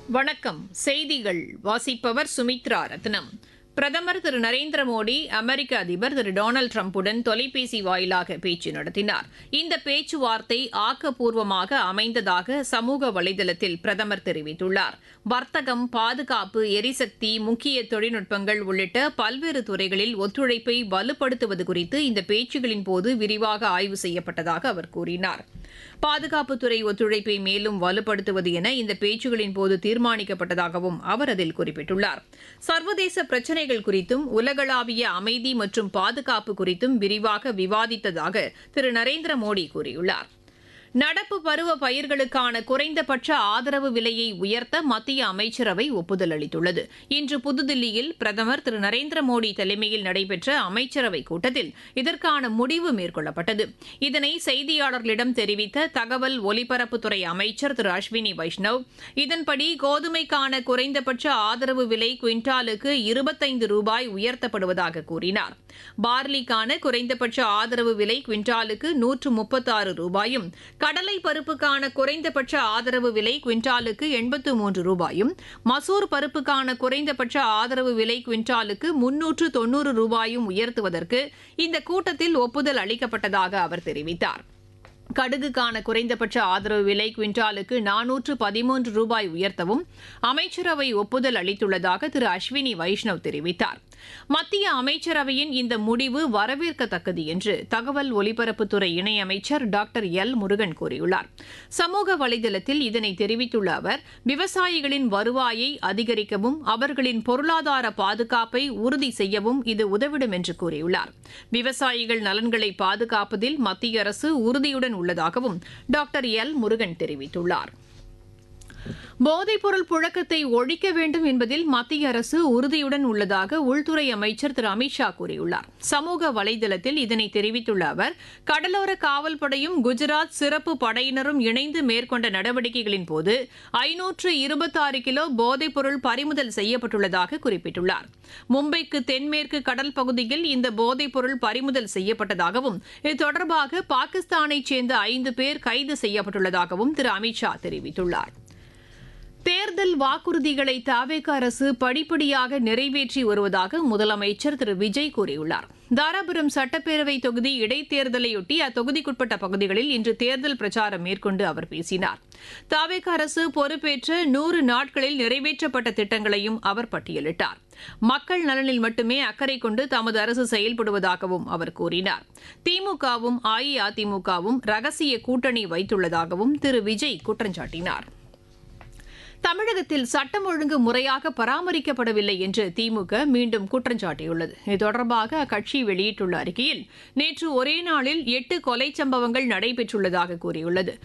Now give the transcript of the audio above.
வணக்கம் செய்திகள் வாசிப்பவர் சுமித்ரா ரத்னம் பிரதமர் திரு நரேந்திர மோடி அமெரிக்க அதிபர் திரு டொனால்டு டிரம்புடன் தொலைபேசி வாயிலாக பேச்சு நடத்தினார் இந்த பேச்சுவார்த்தை ஆக்கப்பூர்வமாக அமைந்ததாக சமூக வலைதளத்தில் பிரதமர் தெரிவித்துள்ளார் வர்த்தகம் பாதுகாப்பு எரிசக்தி முக்கிய தொழில்நுட்பங்கள் உள்ளிட்ட பல்வேறு துறைகளில் ஒத்துழைப்பை வலுப்படுத்துவது குறித்து இந்த பேச்சுகளின் போது விரிவாக ஆய்வு செய்யப்பட்டதாக அவர் கூறினார் பாதுகாப்புத்துறை ஒத்துழைப்பை மேலும் வலுப்படுத்துவது என இந்த பேச்சுகளின் போது தீர்மானிக்கப்பட்டதாகவும் அவர் அதில் குறிப்பிட்டுள்ளார் சர்வதேச பிரச்சினைகள் குறித்தும் உலகளாவிய அமைதி மற்றும் பாதுகாப்பு குறித்தும் விரிவாக விவாதித்ததாக திரு நரேந்திர மோடி கூறியுள்ளார் நடப்பு பருவ பயிர்களுக்கான குறைந்தபட்ச ஆதரவு விலையை உயர்த்த மத்திய அமைச்சரவை ஒப்புதல் அளித்துள்ளது இன்று புதுதில்லியில் பிரதமர் திரு நரேந்திர மோடி தலைமையில் நடைபெற்ற அமைச்சரவைக் கூட்டத்தில் இதற்கான முடிவு மேற்கொள்ளப்பட்டது இதனை செய்தியாளர்களிடம் தெரிவித்த தகவல் ஒலிபரப்புத்துறை அமைச்சர் திரு அஸ்வினி வைஷ்ணவ் இதன்படி கோதுமைக்கான குறைந்தபட்ச ஆதரவு விலை குவிண்டாலுக்கு இருபத்தைந்து ரூபாய் உயர்த்தப்படுவதாக கூறினார் பார்லிக்கான குறைந்தபட்ச ஆதரவு விலை குவிண்டாலுக்கு நூற்று முப்பத்தாறு ரூபாயும் கடலை பருப்புக்கான குறைந்தபட்ச ஆதரவு விலை குவிண்டாலுக்கு எண்பத்து மூன்று ரூபாயும் மசூர் பருப்புக்கான குறைந்தபட்ச ஆதரவு விலை குவிண்டாலுக்கு முன்னூற்று தொன்னூறு ரூபாயும் உயர்த்துவதற்கு இந்த கூட்டத்தில் ஒப்புதல் அளிக்கப்பட்டதாக அவர் தெரிவித்தார் கடுகுக்கான குறைந்தபட்ச ஆதரவு விலை குவிண்டாலுக்கு நானூற்று பதிமூன்று ரூபாய் உயர்த்தவும் அமைச்சரவை ஒப்புதல் அளித்துள்ளதாக திரு அஸ்வினி வைஷ்ணவ் தெரிவித்தார் மத்திய அமைச்சரவையின் இந்த முடிவு வரவேற்கத்தக்கது என்று தகவல் ஒலிபரப்புத்துறை இணையமைச்சர் டாக்டர் எல் முருகன் கூறியுள்ளார் சமூக வலைதளத்தில் இதனை தெரிவித்துள்ள அவர் விவசாயிகளின் வருவாயை அதிகரிக்கவும் அவர்களின் பொருளாதார பாதுகாப்பை உறுதி செய்யவும் இது உதவிடும் என்று கூறியுள்ளார் விவசாயிகள் நலன்களை பாதுகாப்பதில் மத்திய அரசு உறுதியுடன் உள்ளதாகவும் டாக்டர் எல் முருகன் தெரிவித்துள்ளார் போதைப்பொருள் புழக்கத்தை ஒழிக்க வேண்டும் என்பதில் மத்திய அரசு உறுதியுடன் உள்ளதாக உள்துறை அமைச்சர் திரு அமித்ஷா கூறியுள்ளார் சமூக வலைதளத்தில் இதனை தெரிவித்துள்ள அவர் கடலோர காவல்படையும் குஜராத் சிறப்பு படையினரும் இணைந்து மேற்கொண்ட நடவடிக்கைகளின் போது ஐநூற்று இருபத்தாறு கிலோ போதைப்பொருள் பறிமுதல் செய்யப்பட்டுள்ளதாக குறிப்பிட்டுள்ளார் மும்பைக்கு தென்மேற்கு கடல் பகுதியில் இந்த போதைப்பொருள் பறிமுதல் செய்யப்பட்டதாகவும் இது தொடர்பாக பாகிஸ்தானைச் சேர்ந்த ஐந்து பேர் கைது செய்யப்பட்டுள்ளதாகவும் திரு அமித்ஷா தெரிவித்துள்ளார் தேர்தல் வாக்குறுதிகளை தாவேக அரசு படிப்படியாக நிறைவேற்றி வருவதாக முதலமைச்சர் திரு விஜய் கூறியுள்ளார் தாராபுரம் சட்டப்பேரவை தொகுதி இடைத்தேர்தலையொட்டி அத்தொகுதிக்குட்பட்ட பகுதிகளில் இன்று தேர்தல் பிரச்சாரம் மேற்கொண்டு அவர் பேசினார் தாவேக அரசு பொறுப்பேற்ற நூறு நாட்களில் நிறைவேற்றப்பட்ட திட்டங்களையும் அவர் பட்டியலிட்டார் மக்கள் நலனில் மட்டுமே அக்கறை கொண்டு தமது அரசு செயல்படுவதாகவும் அவர் கூறினார் திமுகவும் அஇஅதிமுகவும் ரகசிய கூட்டணி வைத்துள்ளதாகவும் திரு விஜய் குற்றஞ்சாட்டினார் தமிழகத்தில் சட்டம் ஒழுங்கு முறையாக பராமரிக்கப்படவில்லை என்று திமுக மீண்டும் குற்றம் சாட்டியுள்ளது இது தொடர்பாக அக்கட்சி வெளியிட்டுள்ள அறிக்கையில் நேற்று ஒரே நாளில் எட்டு கொலை சம்பவங்கள் நடைபெற்றுள்ளதாக கூறியுள்ளது